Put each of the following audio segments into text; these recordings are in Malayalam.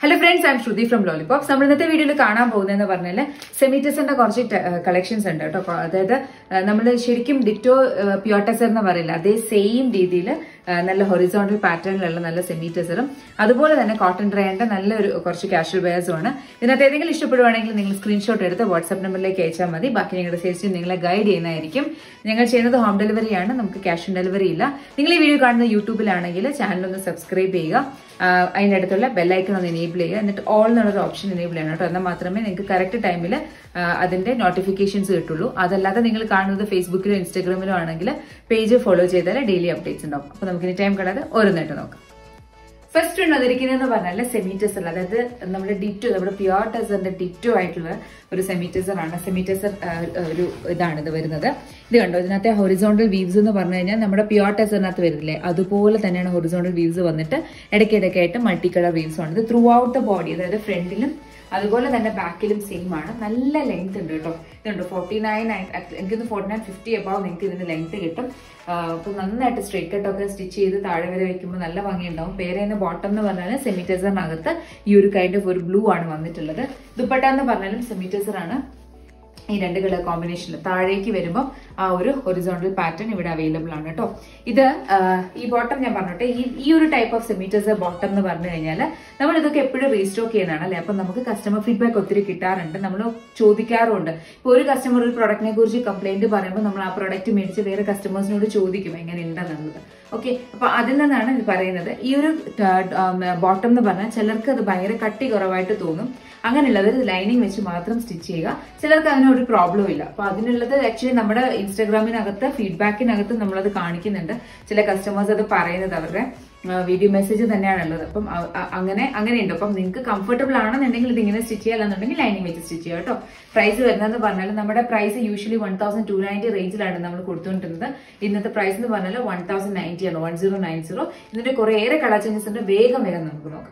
hello friends I'm Shruti from Lollipops നമ്മൾ ഇന്നത്തെ വീഡിയോയിൽ കാണാൻ പോകുന്നതെന്ന് പറഞ്ഞാൽ സെമിറ്റസിന്റെ കുറച്ച് കളക്ഷൻസ് ഉണ്ട് കേട്ടോ അപ്പൊ അതായത് നമ്മൾ ശരിക്കും ഡിറ്റോ പ്യോട്ടസർ എന്ന് പറയില്ല അതേ സെയിം രീതിയിൽ നല്ല ഹൊറിസോണ്ടൽ പാറ്റേണിലുള്ള നല്ല സെമിറ്റസറും അതുപോലെ തന്നെ കോട്ടൺ ഡ്രൈൻ്റെ നല്ലൊരു കുറച്ച് കാഷ്വൽ വെയർസും ആണ് ഇതിനകത്ത് ഏതെങ്കിലും ഇഷ്ടപ്പെടുവാണെങ്കിൽ നിങ്ങൾ സ്ക്രീൻഷോട്ട് എടുത്ത് വാട്സ്ആപ്പ് നമ്പറിലേക്ക് അയച്ചാൽ മതി ബാക്കി ഞങ്ങളുടെ സെയിൽസ് ടീം നിങ്ങളെ ഗൈഡ് ചെയ്യുന്നതായിരിക്കും ഞങ്ങൾ ചെയ്യുന്നത് ഹോം ഡെലിവറി ആണ് നമുക്ക് ക്യാഷ് ഓൺ ഡെലിവറി ഇല്ല നിങ്ങൾ ഈ വീഡിയോ കാണുന്നത് യൂട്യൂബിലാണെങ്കിൽ ചാനൽ ഒന്ന് സബ്സ്ക്രൈബ് ചെയ്യുക അതിൻ്റെ അടുത്തുള്ള ബെല്ലൈക്കൺ ഒന്ന് എനേബിൾ ചെയ്യുക എന്നിട്ട് ഓൾ എന്നുള്ളൊരു ഓപ്ഷൻ എനേബിൾ ചെയ്യണം കേട്ടോ എന്നാൽ മാത്രമേ നിങ്ങൾക്ക് കറക്റ്റ് ടൈമിൽ അതിന്റെ നോട്ടിഫിക്കേഷൻസ് കിട്ടുള്ളൂ അതല്ലാതെ നിങ്ങൾ കാണുന്നത് ഫേസ്ബുക്കിലോ ഇൻസ്റ്റാഗ്രാമിലോ ആണെങ്കിൽ പേജ് ഫോളോ ചെയ്താൽ ഡെയിലി അപ്ഡേറ്റ്സ് ഉണ്ടാവും അപ്പോൾ നമുക്ക് ഇനി ടൈം കളയാതെ ഓരോന്നായിട്ട് നോക്കാം ഫസ്റ്റ് ഉണ്ട് അതിരിക്കുന്നതെന്ന് പറഞ്ഞാൽ സെമിറ്റസർ അതായത് നമ്മുടെ ഡിറ്റോ നമ്മുടെ പ്യുവർ ടെസറിന്റെ ഡിറ്റോ ആയിട്ടുള്ള ഒരു സെമിറ്റസർ ആണ് സെമിറ്റസർ ഒരു ഇതാണ് ഇത് വരുന്നത് ഇത് കണ്ടോ ഇതിനകത്തെ ഹൊറിസോണ്ടൽ വീവ്സ് എന്ന് പറഞ്ഞു കഴിഞ്ഞാൽ നമ്മുടെ പ്യുവർ ടെസറിനകത്ത് വരുന്നില്ലേ അതുപോലെ തന്നെയാണ് ഹൊറിസോണ്ടൽ വീവ്സ് വന്നിട്ട് ഇടയ്ക്കിടയ്ക്കായിട്ട് മൾട്ടി കളർ വീവ്സ് ആണ് ഇത് ത്രൂ ഔട്ട് ദ ബോഡി അതായത് ഫ്രണ്ടിലും അതുപോലെ തന്നെ ബാക്കിലും സെയിം ആണ് നല്ല ലെങ്ത് ഉണ്ട് കേട്ടോ ഇതുണ്ട് ഫോർട്ടി നയൻ എനിക്കൊന്ന് ഫോർട്ടി നയൻ ഫിഫ്റ്റി അബാവ് നിങ്ങൾക്ക് ഇതിന് ലെങ്ത് കിട്ടും അപ്പൊ നന്നായിട്ട് സ്ട്രേറ്റ് കട്ടൊക്കെ സ്റ്റിച്ച് ചെയ്ത് താഴെ വരെ വെക്കുമ്പോൾ നല്ല ഭംഗിയുണ്ടാവും പേരേന്ന് ബോട്ടം എന്ന് പറഞ്ഞാൽ സെമിറ്റേസറിനകത്ത് ഈ ഒരു കൈൻഡ് ഓഫ് ഒരു ബ്ലൂ ആണ് വന്നിട്ടുള്ളത് ദുപ്പട്ട എന്ന് പറഞ്ഞാലും സെമിറ്റേസർ ആണ് ഈ രണ്ട് കളർ കോമ്പിനേഷനിൽ താഴേക്ക് വരുമ്പോൾ ആ ഒരു ഒറിസോണ്ടൽ പാറ്റേൺ ഇവിടെ അവൈലബിൾ ആണ് കേട്ടോ ഇത് ഈ ബോട്ടം ഞാൻ പറഞ്ഞോട്ടെ ഈ ഈ ഒരു ടൈപ്പ് ഓഫ് സെമീറ്റേഴ്സ് ബോട്ടം എന്ന് പറഞ്ഞു കഴിഞ്ഞാൽ നമ്മൾ ഇതൊക്കെ എപ്പോഴും റീസ്റ്റോക്ക് ചെയ്യുന്നതാണ് അല്ലെ അപ്പം നമുക്ക് കസ്റ്റമർ ഫീഡ്ബാക്ക് ഒത്തിരി കിട്ടാറുണ്ട് നമ്മൾ ചോദിക്കാറുണ്ട് ഇപ്പോൾ ഒരു കസ്റ്റമർ ഒരു പ്രൊഡക്റ്റിനെ കുറിച്ച് കംപ്ലൈന്റ് പറയുമ്പോൾ നമ്മൾ ആ പ്രൊഡക്റ്റ് മേടിച്ച് വേറെ കസ്റ്റമേഴ്സിനോട് ചോദിക്കും എങ്ങനെ ഉണ്ടെന്നുള്ളത് ഓക്കെ അപ്പൊ അതിൽ നിന്നാണ് ഇത് പറയുന്നത് ഈ ഒരു ബോട്ടം എന്ന് പറഞ്ഞാൽ ചിലർക്ക് അത് ഭയങ്കര കട്ടി കുറവായിട്ട് തോന്നും അങ്ങനെയുള്ളത് ലൈനിങ് വെച്ച് മാത്രം സ്റ്റിച്ച് ചെയ്യുക ചിലർക്ക് അതിനൊരു പ്രോബ്ലം ഇല്ല അപ്പൊ അതിനുള്ളത് ആക്ച്വലി നമ്മുടെ ഇൻസ്റ്റാഗ്രാമിനകത്ത് ഫീഡ്ബാക്കിനകത്ത് നമ്മളത് കാണിക്കുന്നുണ്ട് ചില കസ്റ്റമേഴ്സ് അത് പറയുന്നത് അവരുടെ വീഡിയോ മെസ്സേജ് തന്നെയാണുള്ളത് അപ്പം അങ്ങനെ അങ്ങനെയുണ്ട് അപ്പം നിങ്ങൾക്ക് കംഫർട്ടബിൾ ആണെന്നുണ്ടെങ്കിൽ ഇത് ഇങ്ങനെ സ്റ്റിച്ച് ചെയ്യാന്നുണ്ടെങ്കിൽ ലൈനിങ് വെച്ച് സ്റ്റിച്ച് ചെയ്യുക കേട്ടോ പ്രൈസ് വരുന്നതെന്ന് പറഞ്ഞാൽ നമ്മുടെ price usually one thousand two ninety റേഞ്ചിലാണ് നമ്മൾ കൊടുത്തുകൊണ്ടിരുന്നത് ഇന്നത്തെ പ്രൈസ് എന്ന് പറഞ്ഞാൽ വൺ തൗസൻഡ് നയൻറ്റി ആണ് വൺ സീറോ നയൻ സീറോ ഇതിന്റെ കുറേയേറെ കളർ ചേഞ്ചസ് ഉണ്ട് വേഗം വേഗം നമുക്ക് നോക്കാം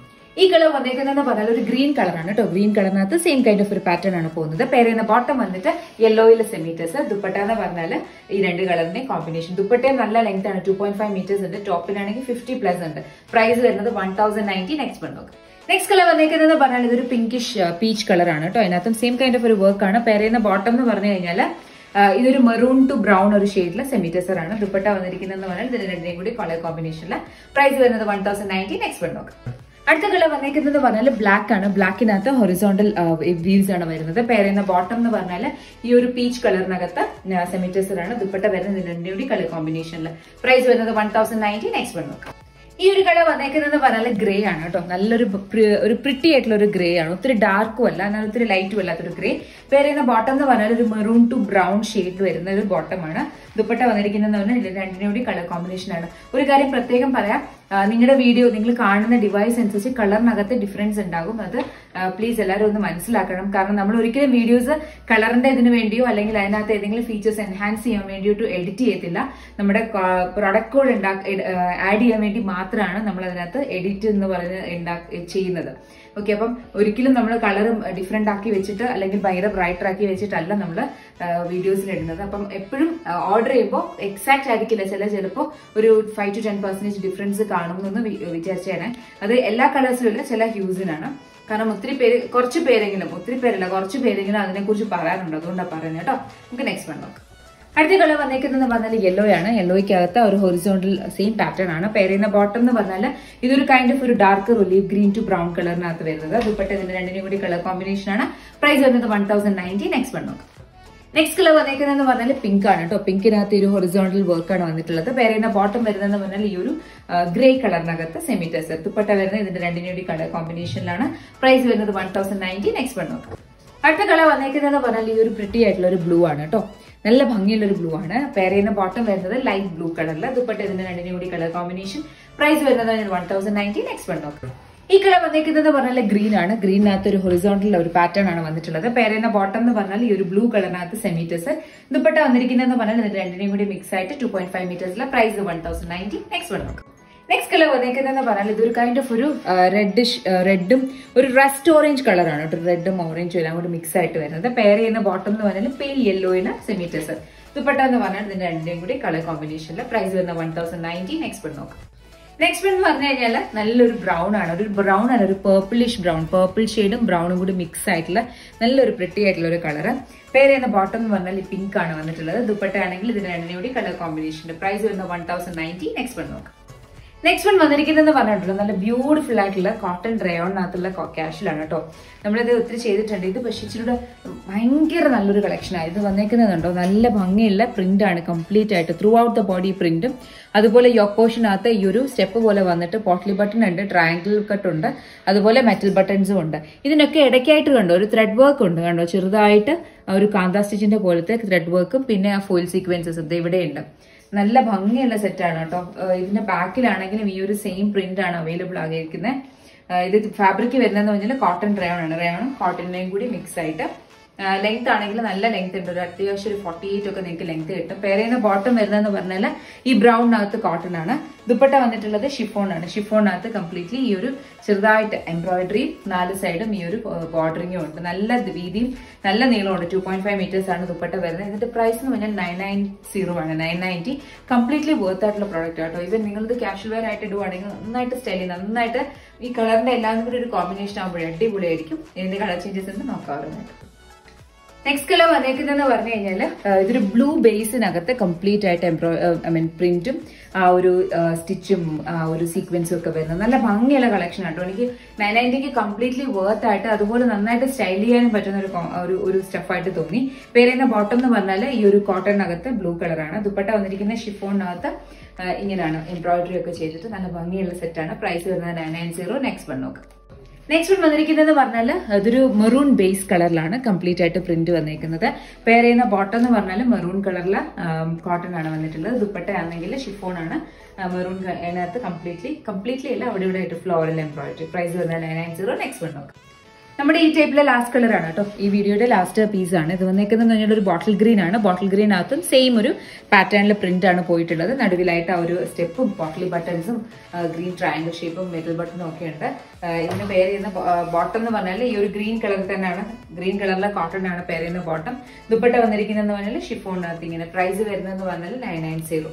ഈ കളർ വന്നേക്കുന്നതെന്ന് പറഞ്ഞാൽ ഒരു ഗ്രീൻ കളറാണ് കേട്ടോ ഗ്രീൻ കളറിനകത്ത് സെയിം കൈൻഡ് ഓഫ് ഒരു പാറ്റേൺ ആണ് പോകുന്നത് പേരുന്ന ബോട്ടം വന്നിട്ട് യെല്ലോയിൽ സെമീറ്റേഴ്സ് ദുപ്പട്ട എന്ന് പറഞ്ഞാൽ ഈ രണ്ട് കളറിന്റെ കോമ്പിനേഷൻ ദുപ്പട്ടയും നല്ല ലെങ്ത് ആണ് ടു പോയിന്റ് ഫൈവ് മീറ്റേഴ്സ് ഉണ്ട് ടോപ്പിലാണെങ്കിൽ ഫിഫ്റ്റി പ്ലസ് ഉണ്ട് പ്രൈസ് വരുന്നത് one thousand ninety next one നോക്കാം നെക്സ്റ്റ് കളർ വന്നേക്കുന്നത് പറഞ്ഞാൽ ഇതൊരു പിങ്കിഷ് പീച്ച് കളറാണ് കേട്ടോ അതിനകത്തും സെയിം കൈൻഡ് ഓഫ് ഒരു വർക്ക് ആണ് പേരുന്ന ബോട്ടം എന്ന് പറഞ്ഞു കഴിഞ്ഞാൽ ഇതൊരു മെറൂൺ ടു ബ്രൗൺ ഒരു ഷെയ്ഡിലെ സെമിറ്റേസർ ആണ് ദുപ്പട്ട വന്നിരിക്കുന്നതെന്ന് പറഞ്ഞാൽ ഇതിന് രണ്ടിനെയും കൂടി കളർ കോമ്പിനേഷനിൽ പ്രൈസ് വരുന്നത് one thousand ninety next one നോക്കാം അടുത്ത കളർ വന്നേക്കുന്നത് പറഞ്ഞാൽ ബ്ലാക്ക് ആണ് ബ്ലാക്കിനകത്ത് ഹൊറിസോണ്ടൽ വീവ്സ് ആണ് വരുന്നത് പേരുന്ന ബോട്ടം എന്ന് പറഞ്ഞാൽ ഈ ഒരു പീച്ച് കളറിനകത്ത് സെമിറ്റേസർ ആണ് ദുപ്പട്ട വരുന്നത് രണ്ടും കൂടി കളർ കോമ്പിനേഷനിൽ പ്രൈസ് വരുന്നത് one thousand ninety next one നോക്കാം ഈ ഒരു കളർ വന്നേക്കുന്നത് പറഞ്ഞാൽ ഗ്രേ ആണ് കേട്ടോ നല്ലൊരു ഒരു പ്രിട്ടി ആയിട്ടുള്ള ഒരു ഗ്രേ ആണ് ഒത്തിരി ഡാർക്കും അല്ല എന്നാൽ ഒത്തിരി ലൈറ്റും അല്ലാത്തൊരു ഗ്രേ പേരുന്ന ബോട്ടം എന്ന് പറഞ്ഞാൽ ഒരു മെറൂൺ ടു ബ്രൗൺ ഷെയ്ഡ് വരുന്ന ഒരു ബോട്ടമാണ് ദുപ്പട്ട വന്നിരിക്കുന്നത് പറഞ്ഞാൽ രണ്ടിനും കൂടി കളർ കോമ്പിനേഷൻ ആണ് ഒരു കാര്യം പ്രത്യേകം പറയാം നിങ്ങളുടെ വീഡിയോ നിങ്ങൾ കാണുന്ന ഡിവൈസ് അനുസരിച്ച് കളറിനകത്ത് ഡിഫറൻസ് ഉണ്ടാകും അത് പ്ലീസ് എല്ലാവരും ഒന്ന് മനസ്സിലാക്കണം കാരണം നമ്മൾ ഒരിക്കലും വീഡിയോസ് കളറിന്റെ ഇതിന് വേണ്ടിയോ അല്ലെങ്കിൽ അതിനകത്ത് ഏതെങ്കിലും ഫീച്ചേഴ്സ് എൻഹാൻസ് ചെയ്യാൻ വേണ്ടിയിട്ട് എഡിറ്റ് ചെയ്യത്തില്ല നമ്മുടെ പ്രൊഡക്റ്റ് കോഡ് ആഡ് ചെയ്യാൻ വേണ്ടി മാത്രമാണ് നമ്മൾ അതിനകത്ത് എഡിറ്റ് എന്ന് പറഞ്ഞ് ചെയ്യുന്നത് ഓക്കെ അപ്പം ഒരിക്കലും നമ്മൾ കളർ ഡിഫറെന്റ് ആക്കി വെച്ചിട്ട് അല്ലെങ്കിൽ ഭയങ്കര ബ്രൈറ്റർ ആക്കി വെച്ചിട്ടല്ല നമ്മൾ വീഡിയോസിൽ ഇടുന്നത് അപ്പം എപ്പോഴും ഓർഡർ ചെയ്യുമ്പോൾ എക്സാക്ട് ആയിരിക്കില്ല ചില ചിലപ്പോൾ ഒരു five two ten percentage difference കാണുമെന്ന് വിചാരിച്ചേനെ അത് എല്ലാ കളേഴ്സിലും ഇല്ല ചില ഹ്യൂസിനാണ് കാരണം ഒത്തിരി പേര് കുറച്ച് പേരെങ്കിലും ഒത്തിരി പേരല്ല കുറച്ച് പേരെങ്കിലും അതിനെക്കുറിച്ച് പറയാറുണ്ട് അതുകൊണ്ടാണ് പറയുന്നത് കേട്ടോ നമുക്ക് നെക്സ്റ്റ് വൺ നോക്കാം അടുത്ത കളർ വന്നേക്കുന്നത് പറഞ്ഞാൽ യെല്ലോ ആണ് യെല്ലോയ്ക്കകത്ത് ഒരു ഹൊറിസോണ്ടൽ സെയിം പാറ്റേൺ ആണ് പേരുന്ന ബോട്ടം എന്ന് പറഞ്ഞാൽ ഇതൊരു കൈൻഡ് ഓഫ് ഒരു dark olive green to brown കളറിനകത്ത് വരുന്നത് ദുപ്പട്ട ഇതിന്റെ രണ്ടിനും കൂടി കളർ കോമ്പിനേഷൻ ആണ് പ്രൈസ് വരുന്നത് one thousand ninety next one നോക്കാം നെക്സ്റ്റ് കളർ വന്നേക്കുന്നതെന്ന് പറഞ്ഞാൽ പിങ്ക് ആണ് കേട്ടോ പിങ്കിനകത്ത് ഒരു ഹൊറിസോണ്ടൽ വർക്കാണ് വന്നിട്ടുള്ളത് പേരുന്ന ബോട്ടം വരുന്നതെന്ന് പറഞ്ഞാൽ ഈ ഒരു ഗ്രേ കളറിനകത്ത് സെമിറ്റേഴ്സ് ദുപ്പട്ട വരുന്നത് ഇതിന്റെ രണ്ടിനും കൂടി കളർ കോമ്പിനേഷനിലാണ് പ്രൈസ് വരുന്നത് one thousand ninety next one നോക്കാം അടുത്ത കളർ വന്നേക്കുന്നതെന്ന് പറഞ്ഞാൽ ഈ ഒരു പ്രിട്ടി ആയിട്ടുള്ള ഒരു ബ്ലൂ ആണ് കേട്ടോ നല്ല ഭംഗിയുള്ള ഒരു ബ്ലൂ ആണ് പേരുന്ന ബോട്ടം വരുന്നത് ലൈറ്റ് ബ്ലൂ കളറിൽ ദുപ്പട്ട ഇതിന്റെ രണ്ടിനും കൂടി കളർ കോമ്പിനേഷൻ പ്രൈസ് വരുന്നത് one thousand ninety next one നോക്കാം ഈ കളർ വന്നിരിക്കുന്നത് പറഞ്ഞാൽ ഗ്രീൻ ആണ് ഗ്രീനകത്ത് ഒരു ഹൊറിസോണ്ടൽ ഒരു പാറ്റേൺ ആണ് വന്നിട്ടുള്ളത് പേരുന്ന ബോട്ടം എന്ന് പറഞ്ഞാൽ ഈ ഒരു ബ്ലൂ കളറിനകത്ത് സെമീറ്റേഴ്സ് ദുപ്പട്ട വന്നിരിക്കുന്നതെന്ന് പറഞ്ഞാൽ ഇതിന്റെ രണ്ടിനെയും കൂടി മിക്സ് ആയിട്ട് ടു പോയിന്റ് ഫൈവ് മീറ്റേഴ്സിലെ price one thousand ninety next one നോക്കാം നെക്സ്റ്റ് കളർ വന്നേക്കുന്നതെന്ന് പറഞ്ഞാൽ ഇതൊരു കൈൻഡ് ഓഫ് ഒരു റെഡിഷ് റെഡും ഒരു റസ്റ്റ് ഓറഞ്ച് കളറാണ് കേട്ടോ റെഡും ഓറഞ്ചും എല്ലാം കൂടി മിക്സ് ആയിട്ട് വരുന്നത് പെയർ ചെയ്യുന്ന ബോട്ടം എന്ന് പറഞ്ഞാൽ പെയിൽ യെല്ലോയില് സെമീറ്റേഴ്സ് ദുപ്പട്ട എന്ന് പറഞ്ഞാൽ ഇതിന്റെ രണ്ടിന്റെയും കൂടി കളർ കോമ്പിനേഷനിൽ പ്രൈസ് വരുന്ന one thousand ninety next one നോക്കാം നെക്സ്റ്റ് വൺ എന്ന് പറഞ്ഞു കഴിഞ്ഞാൽ നല്ലൊരു ബ്രൗൺ ആണ് ഒരു ബ്രൗൺ ആണ് ഒരു പേർപ്പിളിഷ് ബ്രൗൺ പേർപ്പിൾ ഷെയ്ഡും ബ്രൗണും കൂടി മിക്സ് ആയിട്ടുള്ള നല്ലൊരു പ്രിട്ടി ആയിട്ടുള്ള ഒരു കളർ പേര് ചെയ്യുന്ന ബോട്ടം എന്ന് പറഞ്ഞാൽ പിങ്ക് ആണ് വന്നിട്ടുള്ളത് ദുപ്പട്ട ആണെങ്കിൽ ഇതിന് രണ്ടിനും കൂടി കളർ കോമ്പിനേഷൻ പ്രൈസ് വരുന്നത് one thousand ninety next one നോക്കാം നെക്സ്റ്റ് വൺ വന്നിരിക്കുന്നതെന്ന് പറഞ്ഞിട്ടുള്ളത് നല്ല ബ്യൂട്ടിഫുൾ ആയിട്ടുള്ള കോട്ടൺ ഡ്രയോണിനകത്തുള്ള ക്യാഷിലാണ് കേട്ടോ നമ്മളിത് ഒത്തിരി ചെയ്തിട്ടുണ്ട് ഇത് പക്ഷേ ഇച്ചിരി ഭയങ്കര നല്ലൊരു കളക്ഷനാണ് ഇത് വന്നേക്കുന്നതുണ്ടോ നല്ല ഭംഗിയുള്ള പ്രിന്റ് ആണ് കംപ്ലീറ്റ് ആയിട്ട് ത്രൂ ഔട്ട് ദ ബോഡി പ്രിന്റും അതുപോലെ യോക്ക് പോർഷനകത്ത് ഈ ഒരു സ്റ്റെപ്പ് പോലെ വന്നിട്ട് പോട്ട്ലി ബട്ടൺ ഉണ്ട് ട്രയാങ്കിൾ കട്ട് ഉണ്ട് അതുപോലെ മെറ്റൽ ബട്ടൺസും ഉണ്ട് ഇതിനൊക്കെ ഇടയ്ക്കായിട്ട് കണ്ടോ ഒരു ത്രെഡ് വർക്ക് ഉണ്ട് കണ്ടോ ചെറുതായിട്ട് ഒരു കാന്താ സ്റ്റിച്ചിന്റെ പോലത്തെ ത്രെഡ് വർക്കും പിന്നെ ആ ഫോയിൽ സീക്വൻസസ് ഇത് ഇവിടെയുണ്ട് നല്ല ഭംഗിയുള്ള സെറ്റാണ് കേട്ടോ ഇതിന്റെ ബാക്കിലാണെങ്കിലും ഈ ഒരു സെയിം പ്രിന്റ് ആണ് അവൈലബിൾ ആകിയിരിക്കുന്നത് ഇത് ഫാബ്രിക് വരുന്നതെന്ന് പറഞ്ഞാൽ കോട്ടൺ റയോൺ ആണ് റയോണും കോട്ടണിനെയും കൂടി മിക്സ് ആയിട്ട് ലെങ്ത് ആണെങ്കിൽ നല്ല ലെങ്ത് ഉണ്ട് ഒരു അത്യാവശ്യം ഒരു ഫോർട്ടി എയ്റ്റ് ഒക്കെ നിങ്ങൾക്ക് ലെങ്ത് കിട്ടും പേരേന്ന് ബോട്ടം വരുന്നതെന്ന് പറഞ്ഞാൽ ഈ ബ്രൗണിനകത്ത് കോട്ടൺ ആണ് ദുപ്പട്ട വന്നിട്ടുള്ളത് ഷിഫോൺ ആണ് ഷിഫോണിനകത്ത് കംപ്ലീറ്റ്ലി ഈ ഒരു ചെറുതായിട്ട് എംബ്രോയിഡറി നാല് സൈഡും ഈ ഒരു ബോർഡറിങ്ങും ഉണ്ട് നല്ല വീതിയും നല്ല നീളമുണ്ട് ടു പോയിന്റ് ഫൈവ് മീറ്റേഴ്സ് ആണ് ദുപ്പട്ട വരുന്നത് ഇതിന്റെ പ്രൈസ് എന്ന് പറഞ്ഞാൽ നയൻ നയൻ സീറോ ആണ് നയൻ നയൻറ്റി കംപ്ലീറ്റ്ലി വർത്ത് ആയിട്ടുള്ള പ്രോഡക്റ്റ് ആട്ടോ ഇവൻ നിങ്ങളിത് ക്യാഷ്വൽ വെയർ ആയിട്ട് ഇടുവാണെങ്കിൽ നന്നായിട്ട് സ്റ്റൈൽ ചെയ്യുന്നത് നന്നായിട്ട് ഈ കളറിന്റെ എല്ലാം കൂടി ഒരു കോമ്പിനേഷൻ ആകുമ്പോഴേ അടിപൊളിയായിരിക്കും ഇതിന്റെ കളർ ചേഞ്ചസ് എന്ന് നോക്കാറുണ്ട് നെക്സ്റ്റ് കളർ വന്നേക്കുന്നതെന്ന് പറഞ്ഞു കഴിഞ്ഞാൽ ഇതൊരു ബ്ലൂ ബേസിനകത്ത് കംപ്ലീറ്റ് ആയിട്ട് എംബ്രോ ഐ മീൻ പ്രിന്റും ആ ഒരു സ്റ്റിച്ചും ആ ഒരു സീക്വൻസും ഒക്കെ വരുന്നത് നല്ല ഭംഗിയുള്ള കളക്ഷൻ ആട്ടോ എനിക്ക് നയൻ നയൻറ്റിക്ക് കംപ്ലീറ്റ്ലി വർത്ത് ആയിട്ട് അതുപോലെ നന്നായിട്ട് സ്റ്റൈൽ ചെയ്യാനും പറ്റുന്ന ഒരു ഒരു ഒരു സ്റ്റഫായിട്ട് തോന്നി പേരുന്ന ബോട്ടം എന്ന് പറഞ്ഞാൽ ഈ ഒരു കോട്ടണിനകത്ത് ബ്ലൂ കളറാണ് ദുപ്പട്ട വന്നിരിക്കുന്ന ഷിഫോണിനകത്ത് ഇങ്ങനെയാണ് എംബ്രോയിഡറി ഒക്കെ ചെയ്തിട്ട് നല്ല ഭംഗിയുള്ള സെറ്റാണ് പ്രൈസ് വരുന്നത് nine nine zero next one നോക്കാം നെക്സ്റ്റ് വൺ വന്നിരിക്കുന്നത് പറഞ്ഞാൽ അതൊരു മെറൂൺ ബേസ് കളറിലാണ് കംപ്ലീറ്റ് ആയിട്ട് പ്രിന്റ് വന്നിരിക്കുന്നത് പേര് ചെയ്യുന്ന ബോട്ടം എന്ന് പറഞ്ഞാൽ മെറൂൺ കളറിലെ കോട്ടൺ ആണ് വന്നിട്ടുള്ളത് ദുപ്പട്ട ആണെങ്കിൽ ഷിഫോൺ ആണ് മെറൂൺ അതിനകത്ത് കംപ്ലീറ്റ്ലി കംപ്ലീറ്റ്ലി അല്ല അവിടെ ഇവിടെ ആയിട്ട് ഫ്ലോറൽ എംബ്രോയിഡറി പ്രൈസ് വരുന്നത് nine nine zero next one നോക്കാം നമ്മുടെ ഈ ടൈപ്പിലെ ലാസ്റ്റ് കളർ ആണ് കേട്ടോ ഈ വീഡിയോയുടെ ലാസ്റ്റ് പീസ് ആണ് ഇത് വന്നേക്കുന്നത് പറഞ്ഞാൽ ഒരു ബോട്ടിൽ ഗ്രീൻ ആണ് ബോട്ടിൽ ഗ്രീനകത്തും സെയിം ഒരു പാറ്റേണിലെ പ്രിന്റ് ആണ് പോയിട്ടുള്ളത് നടുവിലായിട്ട് ആ ഒരു സ്റ്റെപ്പും ബോട്ടിൽ ബട്ടൺസും ഗ്രീൻ ട്രയാങ്കിൾ ഷേപ്പും മെറ്റൽ ബട്ടണും ഒക്കെ ഉണ്ട് ഇതിന് പേര് ചെയ്യുന്ന ബോട്ടം എന്ന് പറഞ്ഞാൽ ഈ ഒരു ഗ്രീൻ കളർ തന്നെയാണ് ഗ്രീൻ കളറിലെ കോട്ടൺ ആണ് പേര് ചെയ്യുന്ന ബോട്ടം ദുപ്പട്ട വന്നിരിക്കുന്നതെന്ന് പറഞ്ഞാൽ ഷിഫോണിനകത്ത് ഇങ്ങനെ പ്രൈസ് വരുന്നതെന്ന് പറഞ്ഞാൽ നയൻ നയൻ സീറോ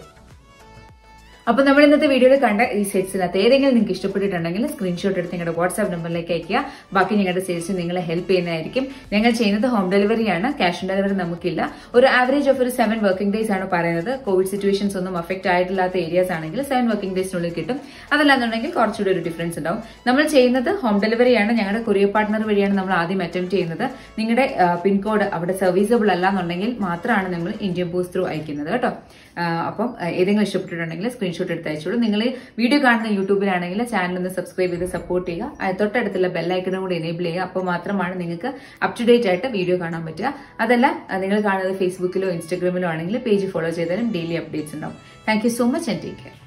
അപ്പൊ നമ്മൾ ഇന്നത്തെ വീഡിയോയിൽ കണ്ട ഈ സെറ്റ്സിനകത്ത് ഏതെങ്കിലും നിങ്ങൾക്ക് ഇഷ്ടപ്പെട്ടിട്ടുണ്ടെങ്കിൽ സ്ക്രീൻഷോട്ട് എടുത്ത് നിങ്ങളുടെ വാട്സ്ആപ്പ് നമ്പറിലേക്ക് അയക്കുക ബാക്കി ഞങ്ങളുടെ സെയിൽസ് നിങ്ങളെ ഹെൽപ്പ് ചെയ്യുന്നതായിരിക്കും ഞങ്ങൾ ചെയ്യുന്നത് ഹോം ഡെലിവറിയാണ് ക്യാഷ് ഓൺ ഡെലിവറി നമുക്കില്ല ഒരു ആവറേജ് ഓഫ് ഒരു സെവൻ വർക്കിംഗ് ഡേയ്സ് ആണ് പറയുന്നത് കോവിഡ് സിറ്റുവേഷൻസ് ഒന്നും അഫക്റ്റ് ആയിട്ടില്ലാത്ത ഏരിയാസ് ആണെങ്കിൽ സെവൻ വർക്കിംഗ് ഡേയ്സിനുള്ളിൽ കിട്ടും അതല്ലാന്നുണ്ടെങ്കിൽ കുറച്ചുകൂടി ഒരു ഡിഫറൻസ് ഉണ്ടാവും നമ്മൾ ചെയ്യുന്നത് ഹോം ഡെലിവറിയാണ് ഞങ്ങളുടെ കൊറിയർ പാർട്ട്ണർ വഴിയാണ് നമ്മൾ ആദ്യം അറ്റംപ്റ്റ് ചെയ്യുന്നത് നിങ്ങളുടെ പിൻകോഡ് അവിടെ സർവീസബിൾ അല്ല എന്നുണ്ടെങ്കിൽ മാത്രമാണ് നമ്മൾ ഇന്ത്യൻ പോസ്റ്റ് ത്രൂ അയക്കുന്നത് കേട്ടോ അപ്പം ഏതെങ്കിലും ഇഷ്ടപ്പെട്ടിട്ടുണ്ടെങ്കിൽ സ്ക്രീൻഷോട്ട് എടുത്ത് അയച്ചോളൂ നിങ്ങൾ വീഡിയോ കാണുന്ന യൂട്യൂബിലാണെങ്കിൽ ചാനൽ ഒന്ന് സബ്സ്ക്രൈബ് ചെയ്ത് സപ്പോർട്ട് ചെയ്യുക തൊട്ടടുത്തുള്ള ബെല്ലൈക്കണും കൂടി എനേബിൾ ചെയ്യുക അപ്പോൾ മാത്രമാണ് നിങ്ങൾക്ക് അപ് ടു ഡേറ്റ് ആയിട്ട് വീഡിയോ കാണാൻ പറ്റുക അതല്ല നിങ്ങൾ കാണുന്നത് ഫേസ്ബുക്കിലോ ഇൻസ്റ്റാഗ്രാമിലോ ആണെങ്കിൽ പേജ് ഫോളോ ചെയ്താലും ഡെയിലി അപ്ഡേറ്റ്സ് ഉണ്ടാവും thank so much and take care